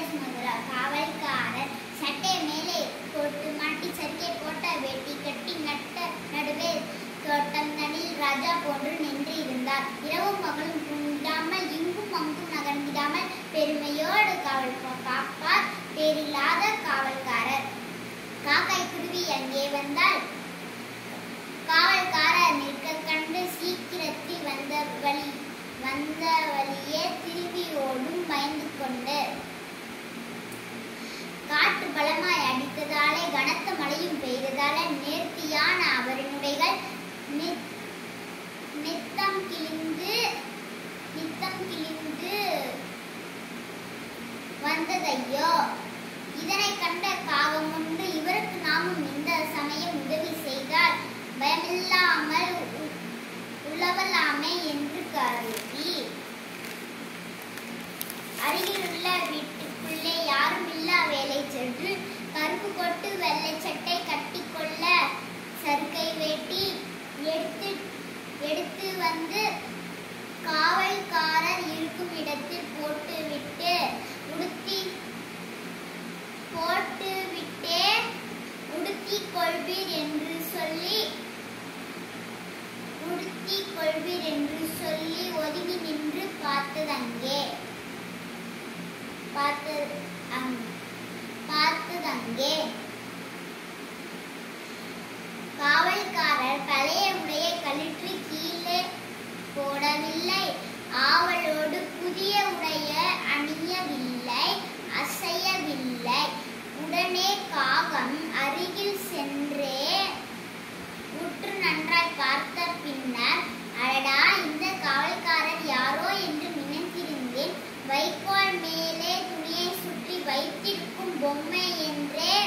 சுமந்துறார் காவல்காரர் சட்டை மேலே போட்டு மாட்டி சரிக்கை போட்ட வேட்டி கட்டி நட்ட நடுவே தோட்டம் தனில் ராஜா போன்று நின்று இருந்தார் இரவும் பகலும் தூண்டாமல் இங்கும் அங்கும் நகர்ந்திடாமல் பெருமையோடு காவல் பா- காப்பார் பேரில்லாத காவல்காரர் காக்காய் குருவி அங்கே வந்தால் காவல்காரர் நிற்க கண்டு சீக்கிரத்தில் வந்த வழி வந்த வழியே திரும்பி ஓடும் பயந்து கொண்டு காற்று பலமாய் அடித்ததாலே கனத்த மழையும் பெய்ததாலே நேர்த்தியான அவரினுடைகள் நி- நித்தம் கிழிந்து நித்தம் கிழிந்து வந்ததையோ இதனை கண்ட காகம் ஒன்று இவருக்கு நாமும் இந்த சமயம் உதவி செய்தால் பயமில்லாமல் உ- உழவலாமே என்று கருதி அருகிலுள்ள வீட்டுக்குள்ளே யாரும் இல்லா வேலை சென்று கருப்பு கொட்டு வெள்ளை சட்டை கட்டிக்கொள்ள சருக்கை வேட்டி எடுத்து எடுத்து வந்து காவல்காரர் இருக்கும் இடத்தில் போட்டுவிட்டு உடுத்தி போட்டு விட்டே உடுத்திக் கொள்வீர் என்று சொல்லி உடுத்திக் கொள்வீர் என்று சொல்லி ஒதுங்கி நின்று பார்த்ததங்கே பார்த்தது அங் பார்த்ததங்கே காவல்காரர் பழைய உடையை கழற்றி கீழே போடவில்லை ஆவலோடு புதிய உடைய அணியவில்லை அசையவில்லை உடனே காகம் அருகில் சென்றே உற்று நன்றாய் பார்த்த பின்னர் அடடா இந்த காவல்காரர் யாரோ என்று நினைத்திருந்தேன் வைக்கோல் மேலே துணியை சுற்றி வைத்திருக்கும் பொம்மை என்றே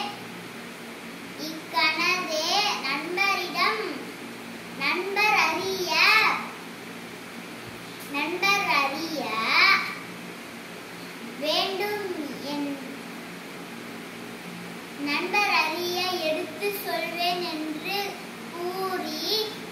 இக்கணதே நண்பரிடம் நண்பர் அறிய நண்பர் அறிய வேண்டும் என் நண்பர் அறிய எடுத்து சொல்வேன் என்று கூறி